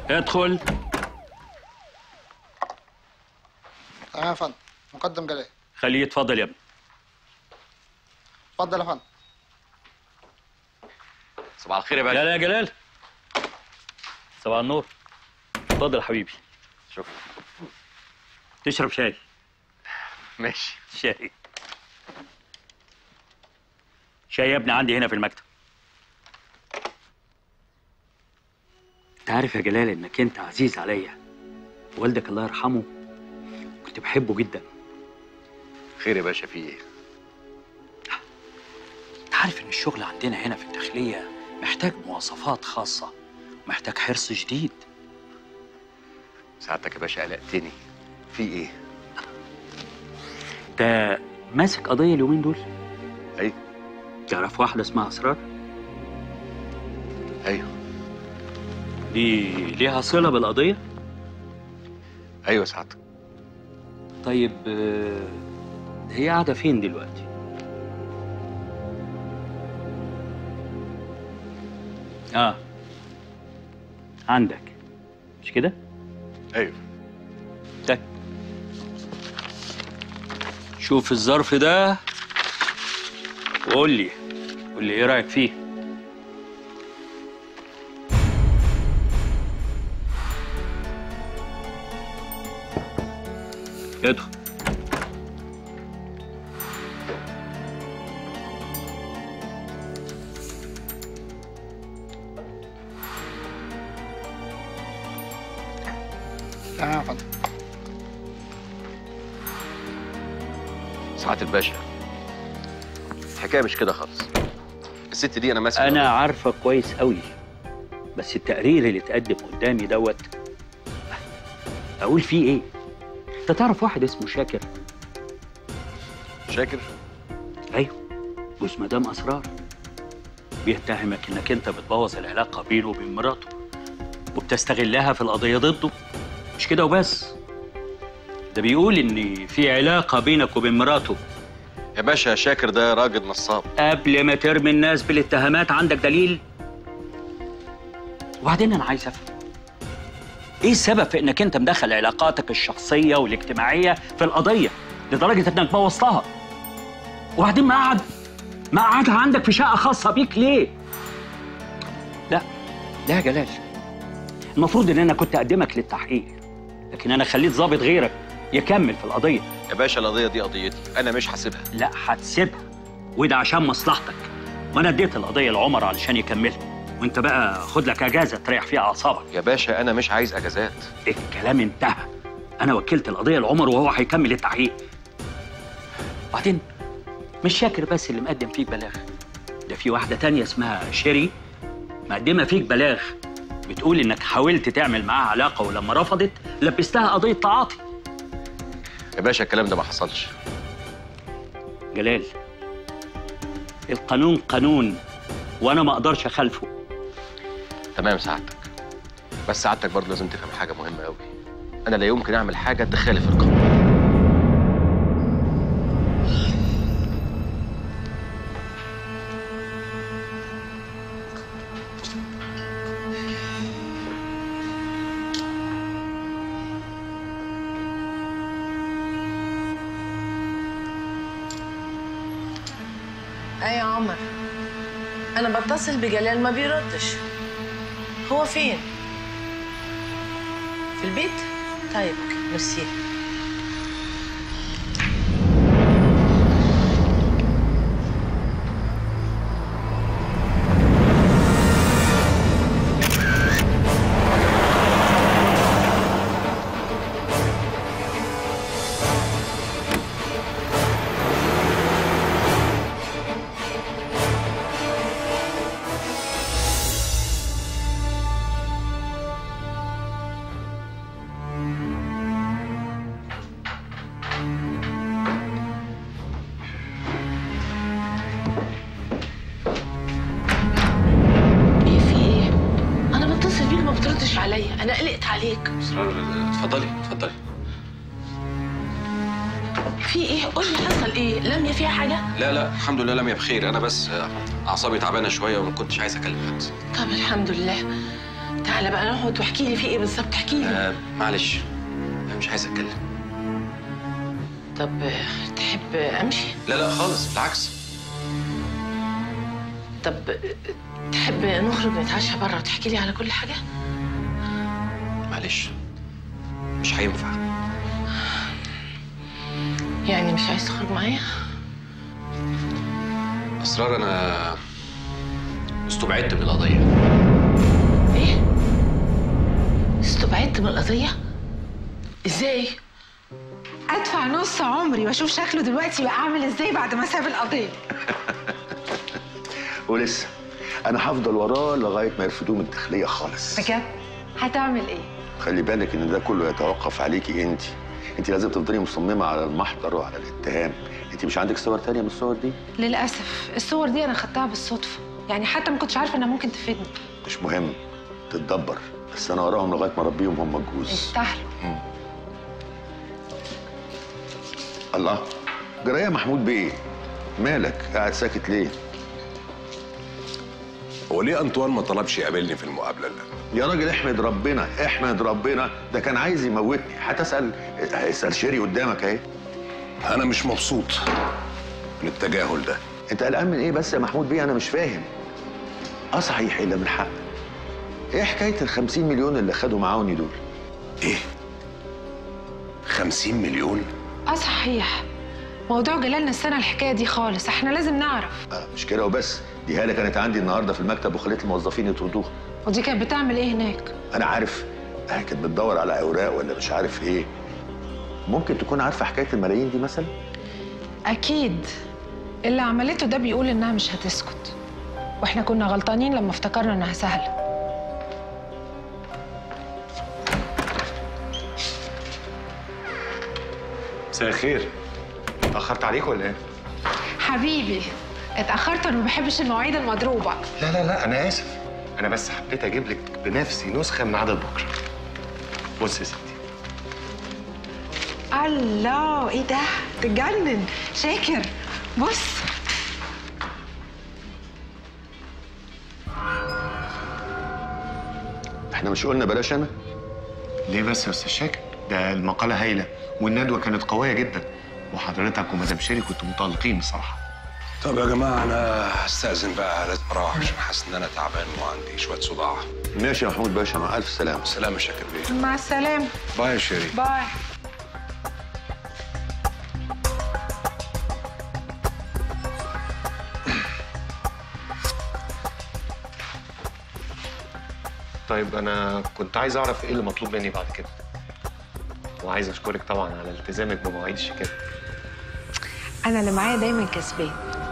ادخل تمام يا فندم مقدم جلال خليه يتفضل يا ابني اتفضل يا فندم صباح الخير يا لا باشا لا يا جلال صباح النور اتفضل يا حبيبي شوف تشرب شاي ماشي شاي شاي يا ابني عندي هنا في المكتب انت عارف يا جلال انك انت عزيز عليا والدك الله يرحمه كنت بحبه جدا خير يا باشا في ايه انت عارف ان الشغل عندنا هنا في الداخليه محتاج مواصفات خاصه ومحتاج حرص شديد سعادتك يا باشا قلقتني في ايه انت ماسك قضيه اليومين دول ايوه تعرف واحده اسمها اسرار ايوه دي ليها صله بالقضيه ايوه سعادتك طيب آه، هي قاعده فين دلوقتي اه عندك مش كده ايوه طيب شوف الظرف ده وقول لي قول لي ايه رايك فيه ادخل تمام يا فندم سعاده الباشا الحكايه مش كده خالص الست دي انا ماسك انا عارفه كويس قوي بس التقرير اللي اتقدم قدامي دوت اقول فيه ايه انت تعرف واحد اسمه شاكر شاكر ايوه جوز مدام اسرار بيتهمك انك انت بتبوظ العلاقه بينه وبين مراته وبتستغلها في القضيه ضده مش كده وبس ده بيقول ان في علاقه بينك وبين مراته يا باشا شاكر ده راجل نصاب قبل ما ترمي الناس بالاتهامات عندك دليل وبعدين انا عايز افهم ايه السبب في انك انت مدخل علاقاتك الشخصيه والاجتماعيه في القضيه لدرجه انك بوظتها وبعدين ما قعد ما قعدها عندك في شقه خاصه بيك ليه لا لا يا جلال المفروض ان انا كنت اقدمك للتحقيق لكن انا خليت ضابط غيرك يكمل في القضيه يا باشا القضيه دي قضيتي انا مش هسيبها لا هتسيبها وده عشان مصلحتك وانا اديت القضيه لعمر علشان يكملها وانت بقى خد لك اجازه تريح فيها اعصابك يا باشا انا مش عايز اجازات الكلام انتهى انا وكلت القضيه لعمر وهو هيكمل التحقيق بعدين مش شاكر بس اللي مقدم فيك بلاغ ده في واحده تانية اسمها شيري مقدمه فيك بلاغ بتقول انك حاولت تعمل معاها علاقه ولما رفضت لبستها قضيه تعاطي يا باشا الكلام ده ما حصلش جلال القانون قانون وانا ما اقدرش اخالفه تمام سعادتك بس سعادتك برضه لازم تفهم حاجه مهمه قوي انا لا يمكن اعمل حاجه تخالف القانون ايه يا عمر انا بتصل بجلال ما بيردش هو فين في البيت طيب ميرسي ايه في ايه انا بتصل بيك ما بتردش عليا انا قلقت عليك اتفضلي اتفضلي في ايه قول لي حصل ايه لميا فيها حاجه لا لا الحمد لله لم بخير انا بس آه، اعصابي تعبانه شويه وما كنتش عايز اكلم حد طب الحمد لله تعالى بقى نقعد واحكي لي في ايه بالظبط احكي لي آه معلش انا مش عايز اتكلم طب آه، تحب امشي لا لا خالص بالعكس طب آه، تحب نخرج نتعشى بره وتحكي لي على كل حاجه معلش مش هينفع يعني مش عايز تخرج معايا اسرار انا استبعدت من القضيه ايه استبعدت من القضيه ازاي ادفع نص عمري واشوف شكله دلوقتي بقى عامل ازاي بعد ما ساب القضيه ولسه انا هفضل وراه لغايه ما يرفدوه من الداخليه خالص بجد هتعمل ايه خلي بالك ان ده كله يتوقف عليكي انت انت لازم تفضلي مصممه على المحضر وعلى الاتهام انت مش عندك صور تانية من الصور دي للاسف الصور دي انا خدتها بالصدفه يعني حتى ما كنتش عارفه انها ممكن تفيدني مش مهم تتدبر بس انا وراهم لغايه ما اربيهم هم الجوز يستاهلوا الله جرايه محمود بيه مالك قاعد ساكت ليه هو ليه انطوان ما طلبش يقابلني في المقابله اللي يا راجل احمد ربنا احمد ربنا ده كان عايز يموتني هتسال اسال شيري قدامك اهي انا مش مبسوط من التجاهل ده انت قلقان من ايه بس يا محمود بيه انا مش فاهم اه صحيح الا من حق ايه حكايه ال 50 مليون اللي خدوا معاوني دول ايه 50 مليون اه صحيح موضوع جلالنا السنه الحكايه دي خالص احنا لازم نعرف آه مش كده وبس دي هاله كانت عندي النهارده في المكتب وخليت الموظفين يطردوها ودي كانت بتعمل ايه هناك انا عارف آه كانت بتدور على اوراق ولا مش عارف ايه ممكن تكون عارفه حكايه الملايين دي مثلا اكيد اللي عملته ده بيقول انها مش هتسكت واحنا كنا غلطانين لما افتكرنا انها سهله مساء الخير اتأخرت عليك ولا ايه؟ حبيبي اتاخرت وانا ما بحبش المواعيد المضروبه لا لا لا أنا آسف أنا بس حبيت أجيب لك بنفسي نسخة من عدد بكرة بص يا ستي الله ايه ده تجنن شاكر بص احنا مش قلنا بلاش انا ليه بس يا أستاذ شاكر؟ ده المقالة هايلة والندوة كانت قوية جدا وحضرتك ومدام شيري كنتوا متألقين بصراحة طب يا جماعه انا هستاذن بقى لازم اروح عشان حاسس ان انا تعبان وعندي شويه صداع ماشي يا محمود باشا مع الف سلامه سلام يا شاكر بيه مع السلامه باي يا شيري باي طيب أنا كنت عايز أعرف إيه اللي مطلوب مني بعد كده وعايز أشكرك طبعا على التزامك بمواعيد الشيكات انا اللي معايا دايما كسبان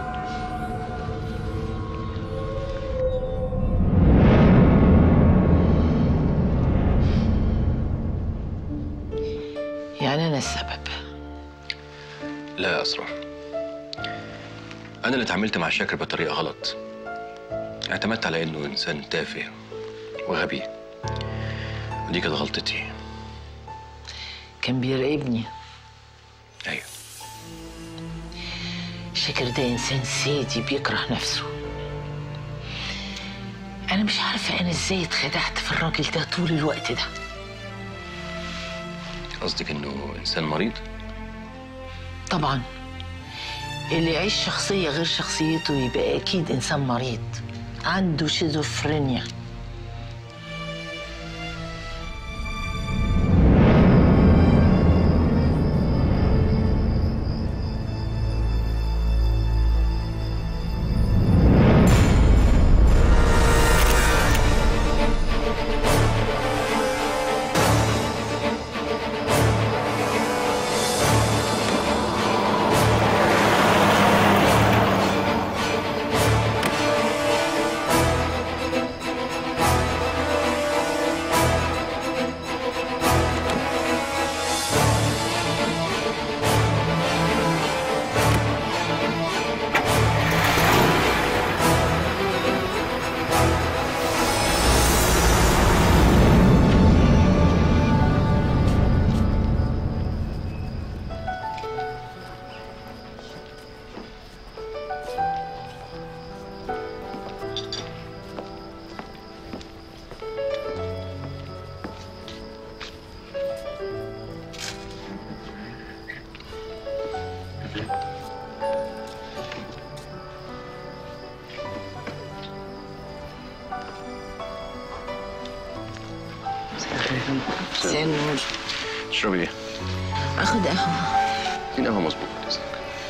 يعني انا السبب لا يا اسرار انا اللي اتعاملت مع شاكر بطريقه غلط اعتمدت على انه انسان تافه وغبي ودي كانت غلطتي كان بيراقبني ايوه شاكر ده انسان سادي بيكره نفسه انا مش عارفه انا ازاي اتخدعت في الراجل ده طول الوقت ده قصدك انه انسان مريض طبعا اللي يعيش شخصيه غير شخصيته يبقى اكيد انسان مريض عنده شيزوفرينيا مساء النور تشربي ايه؟ اخد قهوه مين قهوه مظبوط بعد إذنك؟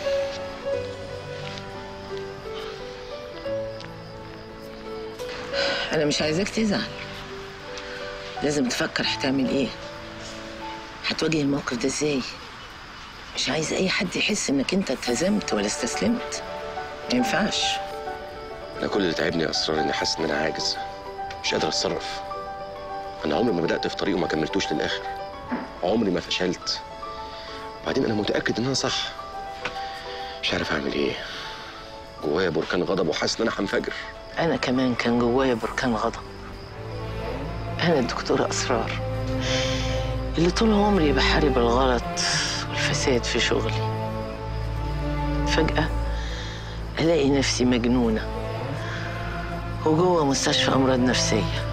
انا مش عايزاك تزعل لازم تفكر هتعمل ايه هتواجه الموقف ده ازاي مش عايز اي حد يحس انك انت اتهزمت ولا استسلمت ما ينفعش انا كل اللي تعبني يا اسرار اني حاسس ان انا عاجز مش قادر اتصرف انا عمري ما بدات في طريق وما كملتوش للاخر عمري ما فشلت وبعدين انا متاكد ان انا صح مش عارف اعمل ايه جوايا بركان غضب وحاسس ان انا هنفجر انا كمان كان جوايا بركان غضب انا الدكتوره اسرار اللي طول عمري بحارب الغلط والفساد في شغلي فجاه الاقي نفسي مجنونه وجوه مستشفى امراض نفسيه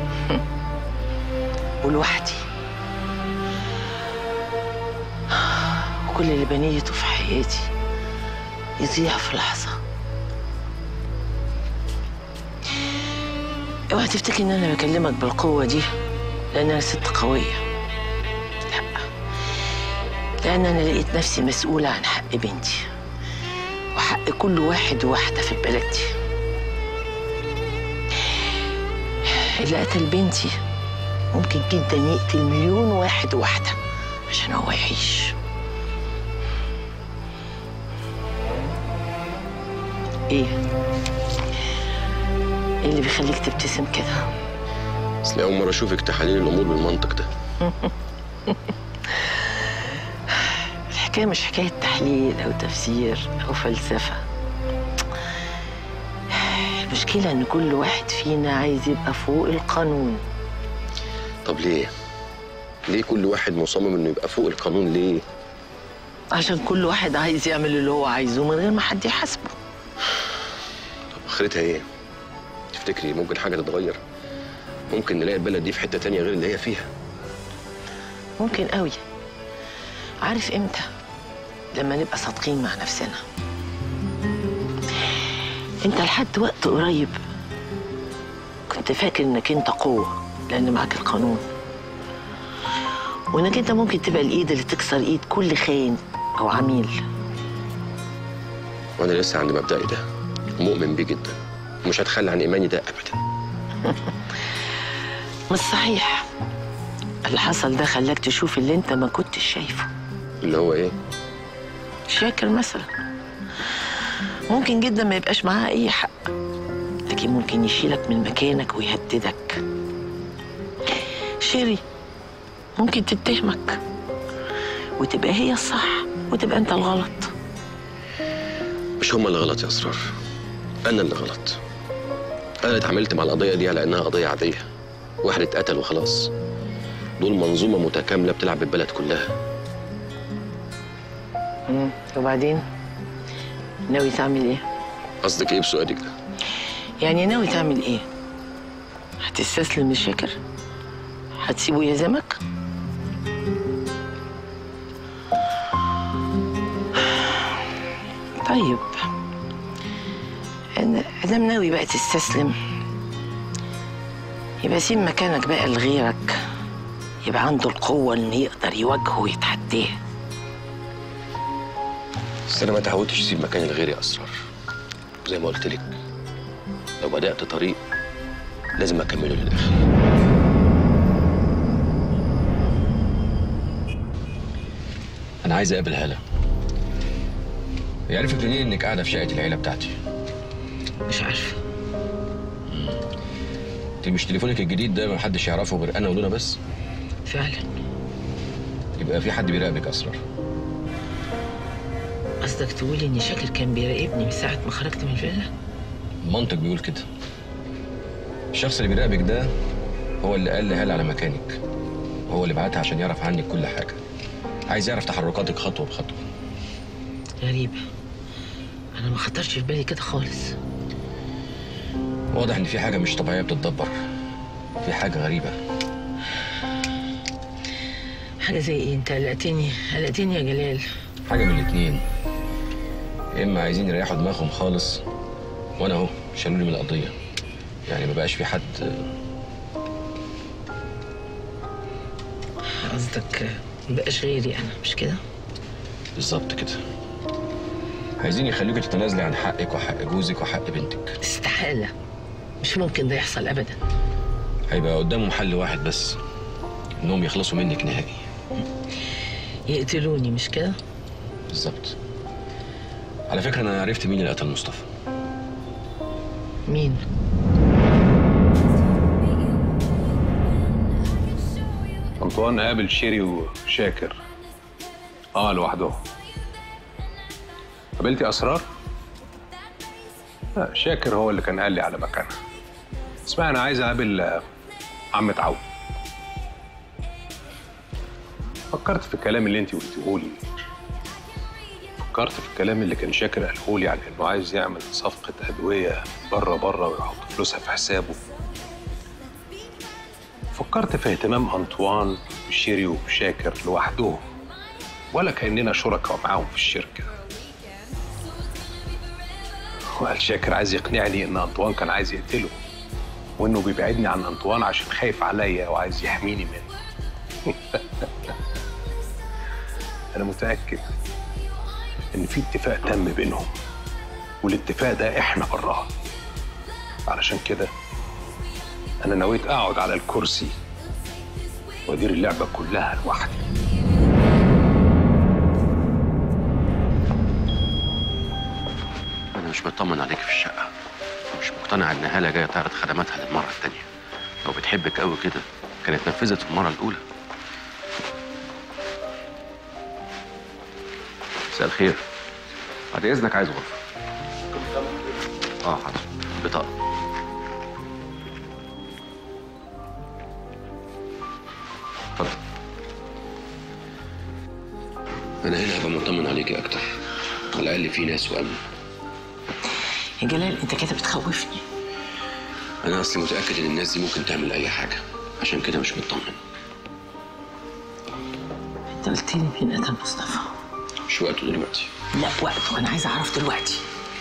ولوحدي وكل اللي بنيته في حياتي يضيع في لحظه اوعى تفتكر ان انا بكلمك بالقوه دي لان انا ست قويه لا لان انا لقيت نفسي مسؤوله عن حق بنتي وحق كل واحد وواحده في البلد دي اللي قتل بنتي ممكن جدا يقتل مليون واحد وواحده عشان هو يعيش ايه ايه اللي بيخليك تبتسم كده اصل اول مره اشوفك تحليل الامور بالمنطق ده الحكايه مش حكايه تحليل او تفسير او فلسفه المشكله ان كل واحد فينا عايز يبقى فوق القانون طب ليه ليه كل واحد مصمم انه يبقى فوق القانون ليه عشان كل واحد عايز يعمل اللي هو عايزه من غير ما حد يحاسبه طب اخرتها ايه تفتكري ممكن حاجه تتغير ممكن نلاقي البلد دي في حته تانية غير اللي هي فيها ممكن قوي عارف امتى لما نبقى صادقين مع نفسنا انت لحد وقت قريب كنت فاكر انك انت قوة لان معاك القانون وانك انت ممكن تبقى الايد اللي تكسر ايد كل خاين او عميل وانا لسه عند مبدئي ده ومؤمن بيه جدا ومش هتخلى عن ايماني ده ابدا مش صحيح اللي حصل ده خلاك تشوف اللي انت ما كنتش شايفه اللي هو ايه شاكر مثلا ممكن جدا ما يبقاش معاها اي حق لكن ممكن يشيلك من مكانك ويهددك شيري ممكن تتهمك وتبقى هي الصح وتبقى انت الغلط مش هما اللي غلط يا اسرار انا اللي غلط انا اللي اتعاملت مع القضيه دي على انها قضيه عاديه واحد اتقتل وخلاص دول منظومه متكامله بتلعب بالبلد كلها مم. وبعدين ناوي تعمل ايه قصدك ايه بسؤالك ده يعني ناوي تعمل ايه هتستسلم لشاكر هتسيبه يهزمك طيب أنا- ادام ناوي بقى تستسلم يبقى سيب مكانك بقى لغيرك يبقى عنده القوة إن يقدر يواجهه ويتحداه بس انا ما تعودتش اسيب مكاني لغيري اسرار زي ما قلت لك لو بدات طريق لازم اكمله للاخر انا عايز اقابل هاله هي عرفت منين انك قاعده في شقه العيله بتاعتي مش عارفة انت مش تليفونك الجديد ده ما حدش يعرفه غير انا ولونا بس فعلا يبقى في حد بيراقبك اسرار قصدك تقول إن شاكر كان بيراقبني من ساعة ما خرجت من الفيلا؟ المنطق بيقول كده الشخص اللي بيراقبك ده هو اللي قال لهاله على مكانك هو اللي بعتها عشان يعرف عنك كل حاجه عايز يعرف تحركاتك خطوه بخطوه غريبة أنا ما خطرش في بالي كده خالص واضح ان في حاجه مش طبيعيه بتتدبر في حاجه غريبه حاجة زي إيه؟ أنت قلقتني قلقتني يا جلال حاجه من الاتنين يا اما عايزين يريحوا دماغهم خالص وانا اهو شالوني من القضيه يعني ما بقاش في حد قصدك مبقاش غيري انا مش كده بالظبط كده عايزين يخليكي تتنازلي عن حقك وحق جوزك وحق بنتك استحاله مش ممكن ده يحصل ابدا هيبقى قدامهم حل واحد بس انهم يخلصوا منك نهائي يقتلوني مش كده بالظبط على فكره انا عرفت مين اللي قتل مصطفى مين أنطوان قابل شيري وشاكر اه لوحدهم قابلتي أسرار؟ لا شاكر هو اللي كان قال لي على مكانها اسمعي أنا عايز أقابل آه، عمة عون فكرت في الكلام اللي انت قلتيه لي فكرت في الكلام اللي كان شاكر قاله لي عن انه عايز يعمل صفقة أدوية بره بره ويحط فلوسها في حسابه فكرت في اهتمام أنطوان بشيري وبشاكر لوحدهم ولا كأننا شركاء معاهم في الشركة وقال شاكر عايز يقنعني إن أنطوان كان عايز يقتله وإنه بيبعدني عن أنطوان عشان خايف عليا وعايز يحميني منه أنا متأكد إن في اتفاق تم بينهم والاتفاق ده إحنا براه علشان كده أنا نويت أقعد على الكرسي وأدير اللعبة كلها لوحدي أنا مش مطمن عليك في الشقة مش مقتنع إن هالة جاية تعرض خدماتها للمرة التانية لو بتحبك قوي كده كانت نفذت في المرة الأولى مساء الخير بعد إذنك عايز غرفة اه حاضر بطاقة اتفضل أنا هنا هبقى مطمن عليكي أكتر على الأقل في ناس وأمن يا جلال انت كده بتخوفني أنا أصلي متأكد إن الناس دي ممكن تعمل أي حاجة عشان كده مش مطمن انت قلت لي مين قتل مصطفى مش وقته دلوقتي لا وقته انا عايزه اعرف دلوقتي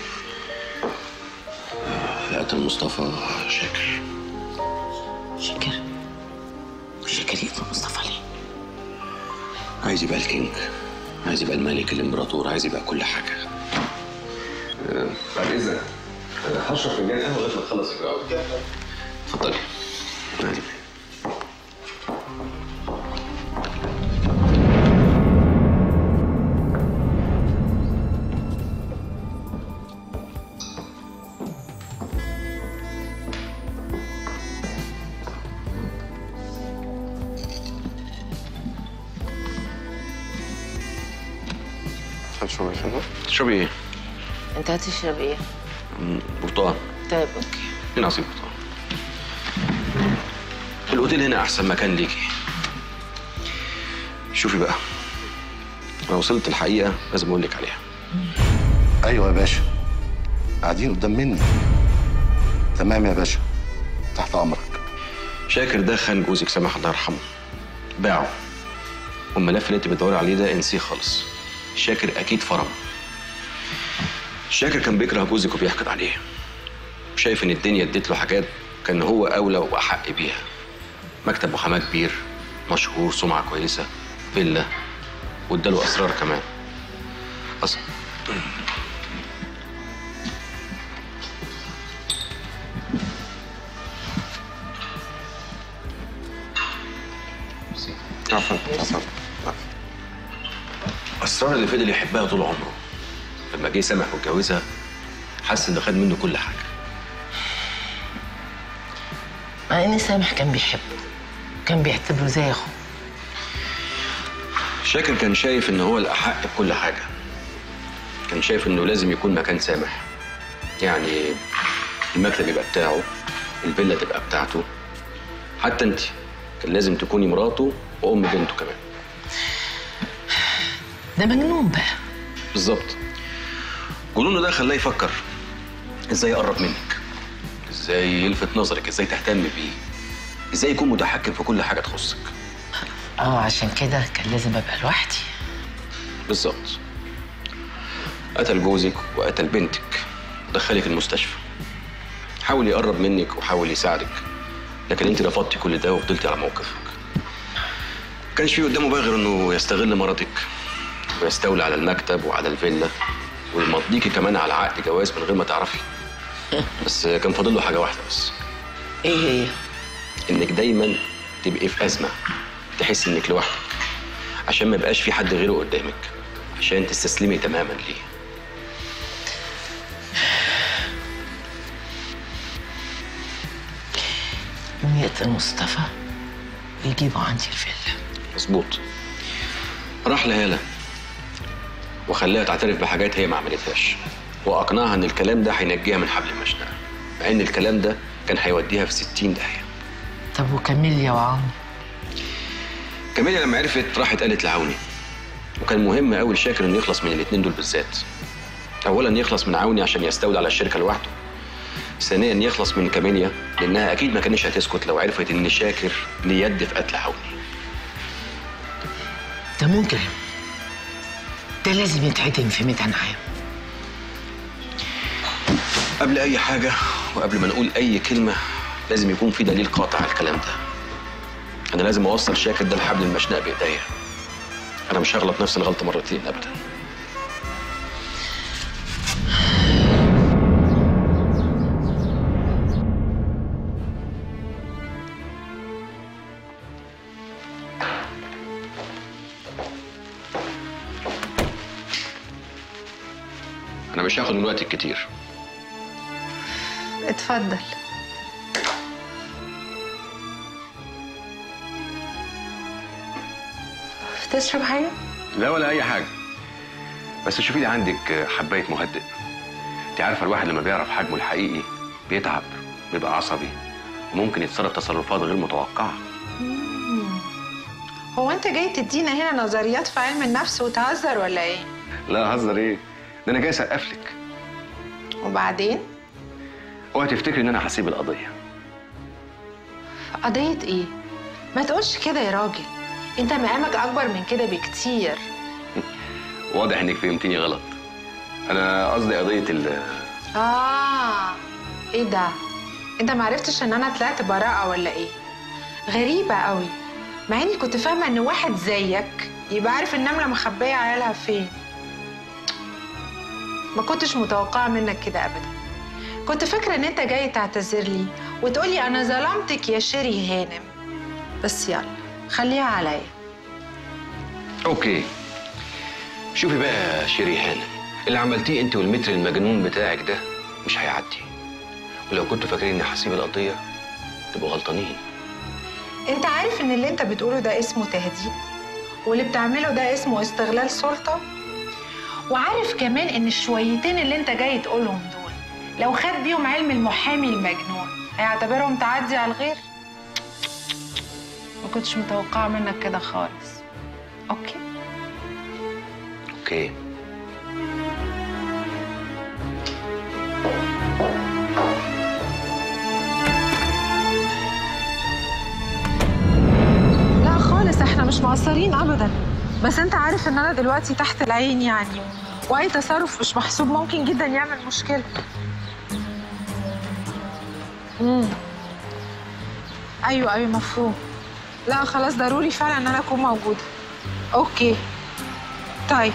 قتل مصطفى شاكر شاكر شاكر يقتل مصطفى ليه عايز يبقى الكينج عايز يبقى الملك الامبراطور عايز يبقى كل حاجة آه، بعد إذنك آه، هشرب فنجان قهوة لغاية ما تخلص الجواب اتفضلي تعالي. هتشربي شنو؟ تشربي ايه؟ انت هتشرب ايه مم، برتقال طيب اوكي هنا عصير برتقال الأوتيل هنا أحسن مكان ليكي شوفي بقى أنا وصلت الحقيقة لازم أقول لك عليها ايوه يا باشا قاعدين قدام مني تمام يا باشا تحت امرك شاكر ده خان جوزك سامح الله يرحمه باعه والملف اللي انت بتدوري عليه ده انسيه خالص شاكر اكيد فرم شاكر كان بيكره جوزك وبيحقد عليه وشايف ان الدنيا اديت له حاجات كان هو اولى واحق بيها مكتب محاماه كبير مشهور سمعه كويسه فيلا واداله اسرار كمان اصلا عفوا عفوا اسرار اللي فضل يحبها طول عمره لما جه سامح واتجوزها حس انه خد منه كل حاجه مع ان سامح كان بيحبه كان بيعتبره زي اخوه شاكر كان شايف ان هو الاحق بكل حاجه كان شايف انه لازم يكون مكان سامح يعني المكتب يبقى بتاعه الفيلا تبقى بتاعته حتى انت كان لازم تكوني مراته وام بنته كمان ده مجنون بقى بالظبط جنونه ده خلاه يفكر ازاي يقرب منك ازاي يلفت نظرك ازاي تهتم بيه ازاي يكون متحكم في كل حاجه تخصك اه عشان كده كان لازم ابقى لوحدي بالظبط قتل جوزك وقتل بنتك ودخلك المستشفى حاول يقرب منك وحاول يساعدك لكن انت رفضتي كل ده وفضلتي على موقفك كانش في قدامه بقى غير انه يستغل مرضك ويستولي على المكتب وعلى الفيلا ويمضيكي كمان على عقد جواز من غير ما تعرفي بس كان فاضل له حاجه واحده بس ايه هي؟ انك دايما تبقي في ازمه تحسي انك لوحدك عشان ما يبقاش في حد غيره قدامك عشان تستسلمي تماما ليه يوم يقتل مصطفى ويجيبوا عندي الفيلا مظبوط راح لهالة وخلاها تعترف بحاجات هي ما عملتهاش واقنعها ان الكلام ده هينجيها من حبل المشنقه مع ان الكلام ده كان هيوديها في 60 داهيه طب وكاميليا وعمرو كاميليا لما عرفت راحت قالت لعوني وكان مهم قوي لشاكر انه يخلص من الاثنين دول بالذات اولا يخلص من عوني عشان يستولي على الشركه لوحده ثانيا يخلص من كاميليا لانها اكيد ما كانش هتسكت لو عرفت ان شاكر ليه يد في قتل عوني ده مجرم ده لازم يتعدم في ميدان عام قبل اي حاجه وقبل ما نقول اي كلمه لازم يكون في دليل قاطع على الكلام ده انا لازم اوصل شاكر ده لحبل المشنقه بايديا انا مش هغلط نفس الغلطه مرتين ابدا انا مش هاخد من وقتك كتير اتفضل تشرب حاجة؟ لا ولا اي حاجه بس شوفي لي عندك حبايه مهدئ انت عارفه الواحد لما بيعرف حجمه الحقيقي بيتعب بيبقى عصبي وممكن يتصرف تصرفات غير متوقعه هو انت جاي تدينا هنا نظريات في علم النفس وتهزر ولا ايه؟ لا هزر ايه ده انا جاي اسقف لك وبعدين؟ اوعي تفتكري ان انا هسيب القضيه قضية ايه؟ ما تقولش كده يا راجل انت مقامك اكبر من كده بكتير واضح انك فهمتيني غلط انا قصدي قضيه ال اه ايه ده؟ انت معرفتش ان انا طلعت براءة ولا ايه؟ غريبة قوي مع اني كنت فاهمة ان واحد زيك يبقى عارف النملة مخبية عيالها فين ما كنتش متوقعة منك كده ابدا كنت فاكرة ان انت جاي تعتذر لي وتقولي انا ظلمتك يا شيري هانم بس يلا خليها عليا اوكي شوفي بقى يا شيري هانم اللي عملتيه انت والمتر المجنون بتاعك ده مش هيعدي ولو كنتوا فاكرين اني هسيب القضيه تبقوا غلطانين انت عارف ان اللي انت بتقوله ده اسمه تهديد واللي بتعمله ده اسمه استغلال سلطة وعارف كمان ان الشويتين اللي انت جاي تقولهم دول لو خد بيهم علم المحامي المجنون هيعتبرهم تعدي على الغير ما كنتش متوقعة منك كده خالص اوكي اوكي لا خالص احنا مش مقصرين ابدا بس انت عارف ان انا دلوقتي تحت العين يعني واي تصرف مش محسوب ممكن جدا يعمل مشكله امم ايوه ايوه مفهوم لا خلاص ضروري فعلا ان انا اكون موجوده اوكي طيب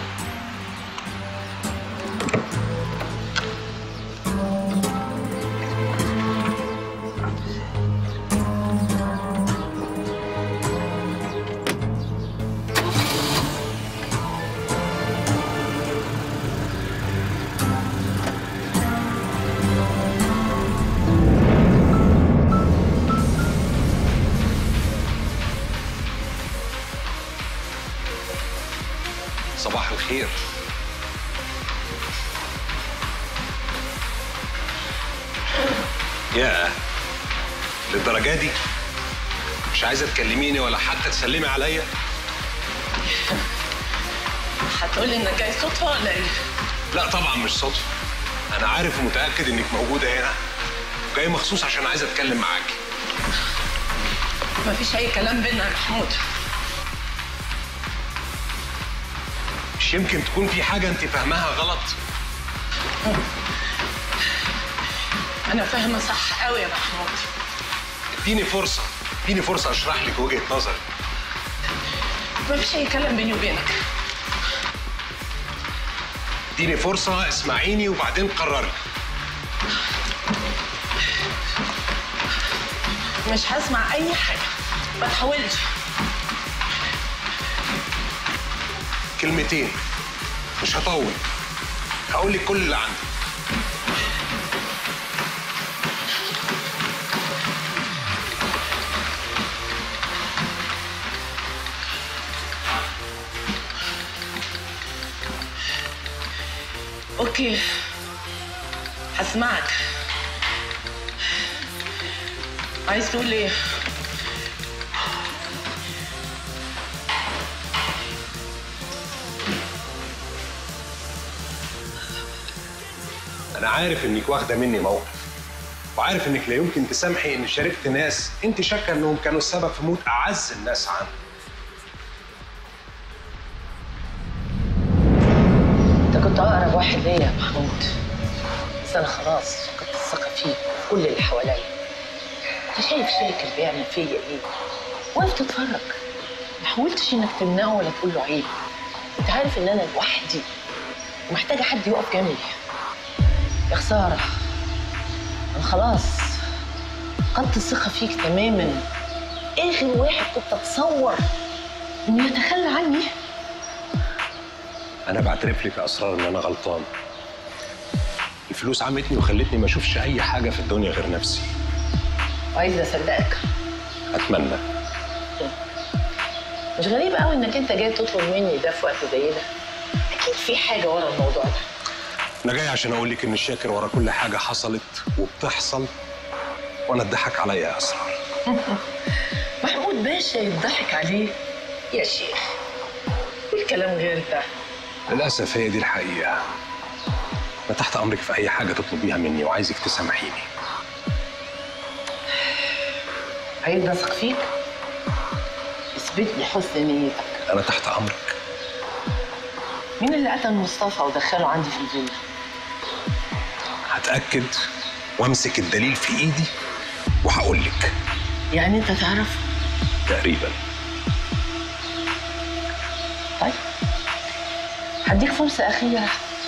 صباح الخير يا للدرجة دي مش عايزة تكلميني ولا حتى تسلمي عليا هتقولي انك جاي صدفه ولا ايه؟ لا طبعا مش صدفة أنا عارف ومتأكد إنك موجودة هنا وجاي مخصوص عشان عايز أتكلم معاكي مفيش اي كلام بينا يا محمود مش يمكن تكون في حاجة أنت فاهماها غلط انا فاهمه صح قوي يا محمود اديني فرصة اديني فرصة أشرح لك وجهة نظري مفيش اي كلام بيني وبينك اديني فرصه اسمعيني وبعدين قرري مش هسمع اي حاجه ما تحاولش كلمتين مش هطول هقول لك كل اللي عندي اوكي هسمعك عايز تقول ايه انا عارف انك واخده مني موقف وعارف انك لا يمكن تسامحي ان شاركت ناس انت شاكه انهم كانوا السبب في موت اعز الناس عندك انت كنت اقرب واحد ليا يا محمود بس انا خلاص فقدت الثقه فيك وكل اللي حواليا انت شايف شاكر بيعمل فيا ايه واقف تتفرج ما حاولتش انك تمنعه ولا تقول له عيب انت عارف ان انا لوحدي ومحتاجه حد يقف جنبي يا خساره انا خلاص فقدت الثقه فيك تماما اخر واحد كنت اتصور انه يتخلى عني انا بعترف لك يا اسرار ان انا غلطان الفلوس عمتني وخلتني ما اشوفش اي حاجه في الدنيا غير نفسي وعايزه اصدقك اتمنى مش غريب قوي انك انت جاي تطلب مني ده في وقت زي ده اكيد في حاجه ورا الموضوع ده انا جاي عشان اقول لك ان الشاكر ورا كل حاجه حصلت وبتحصل وانا اتضحك عليا يا اسرار محمود باشا يضحك عليه يا شيخ الكلام غير ده للاسف هي دي الحقيقه انا تحت امرك في اي حاجه تطلبيها مني وعايزك تسامحيني عايز اثق فيك اثبت لي حسن نيتك انا تحت امرك مين اللي قتل مصطفى ودخله عندي في الفيلا هتاكد وامسك الدليل في ايدي وهقول لك يعني انت تعرف تقريبا طيب هديك فرصه اخيره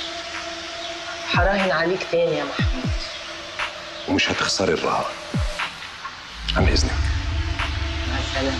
هراهن عليك تاني يا محمود ومش هتخسري الرهان عن اذنك مع السلامه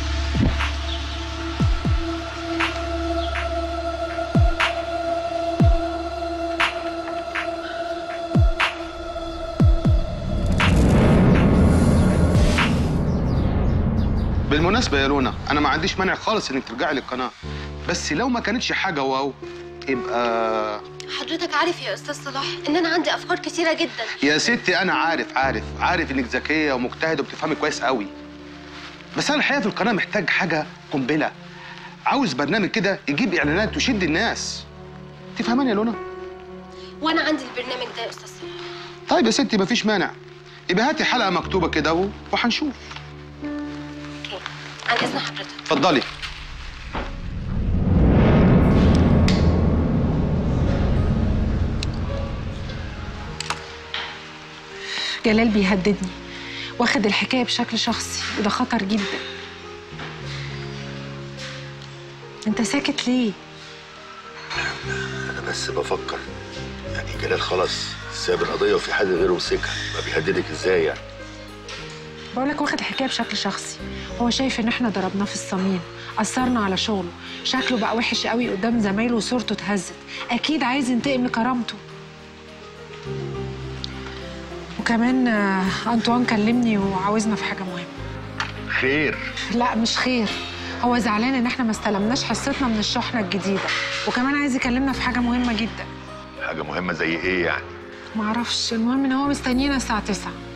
بالمناسبة يا لونا أنا ما عنديش مانع خالص إنك ترجعي للقناة بس لو ما كانتش حاجة واو يبقى حضرتك عارف يا استاذ صلاح ان انا عندي افكار كتيره جدا يا ستي أنا عارف عارف عارف إنك ذكية ومجتهدة وبتفهمي كويس قوي بس أنا الحقيقة في القناة محتاج حاجة قنبلة عاوز برنامج كده يجيب إعلانات ويشد الناس تفهماني يا لونا؟ وانا عندي البرنامج ده يا استاذ صلاح طيب يا ستي مفيش مانع يبقى هاتي حلقة مكتوبة كده و- وهنشوف عن اذن حضرتك اتفضلي جلال بيهددني واخد الحكايه بشكل شخصي وده خطر جدا انت ساكت ليه انا بس بفكر يعني جلال خلاص ساب القضيه وفي حد غيره مسكها ما بيهددك ازاي يعني بقولك واخد الحكايه بشكل شخصي هو شايف ان احنا ضربناه في الصميم اثرنا على شغله شكله بقى وحش قوي قدام زمايله وصورته اتهزت اكيد عايز ينتقم لكرامته وكمان آه، انطوان كلمني وعاوزنا في حاجه مهمه خير لا مش خير هو زعلان ان احنا ما استلمناش حصتنا من الشحنه الجديده وكمان عايز يكلمنا في حاجه مهمه جدا حاجه مهمه زي ايه يعني معرفش المهم ان هو مستنينا الساعه 9